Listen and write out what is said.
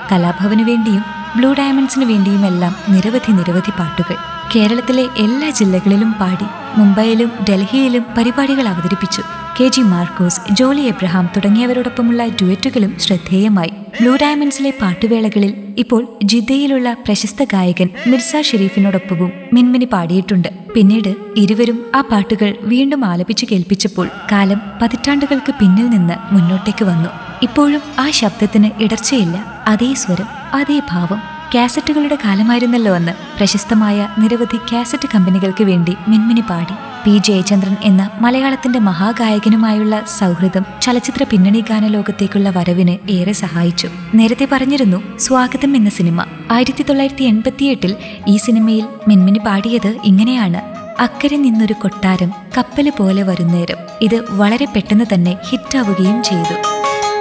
കലാഭവനു വേണ്ടിയും ബ്ലൂ ഡയമണ്ട്സിനു വേണ്ടിയുമെല്ലാം നിരവധി നിരവധി പാട്ടുകൾ കേരളത്തിലെ എല്ലാ ജില്ലകളിലും പാടി മുംബൈയിലും ഡൽഹിയിലും പരിപാടികൾ അവതരിപ്പിച്ചു കെ ജി മാർക്കോസ് ജോളി എബ്രഹാം തുടങ്ങിയവരോടൊപ്പമുള്ള ഡ്യുവറ്റുകളും ശ്രദ്ധേയമായി ബ്ലൂ ഡയമണ്ട്സിലെ പാട്ടുവേളകളിൽ ഇപ്പോൾ ജിദ്ദയിലുള്ള പ്രശസ്ത ഗായകൻ മിർസ ഷെരീഫിനോടൊപ്പവും മിൻമിനി പാടിയിട്ടുണ്ട് പിന്നീട് ഇരുവരും ആ പാട്ടുകൾ വീണ്ടും ആലപിച്ചു കേൾപ്പിച്ചപ്പോൾ കാലം പതിറ്റാണ്ടുകൾക്ക് പിന്നിൽ നിന്ന് മുന്നോട്ടേക്ക് വന്നു ഇപ്പോഴും ആ ശബ്ദത്തിന് ഇടർച്ചയില്ല അതേ സ്വരം അതേ ഭാവം കാസറ്റുകളുടെ കാലമായിരുന്നല്ലോ അന്ന് പ്രശസ്തമായ നിരവധി കാസറ്റ് കമ്പനികൾക്ക് വേണ്ടി മിൻമിനി പാടി പി ജയചന്ദ്രൻ എന്ന മലയാളത്തിന്റെ മഹാഗായകനുമായുള്ള സൗഹൃദം ചലച്ചിത്ര പിന്നണി ഗാനലോകത്തേക്കുള്ള വരവിന് ഏറെ സഹായിച്ചു നേരത്തെ പറഞ്ഞിരുന്നു സ്വാഗതം എന്ന സിനിമ ആയിരത്തി തൊള്ളായിരത്തി എൺപത്തിയെട്ടിൽ ഈ സിനിമയിൽ മിൻമിനി പാടിയത് ഇങ്ങനെയാണ് അക്കരെ നിന്നൊരു കൊട്ടാരം കപ്പല് പോലെ വരുന്നേരം ഇത് വളരെ പെട്ടെന്ന് തന്നെ ഹിറ്റാവുകയും ചെയ്തു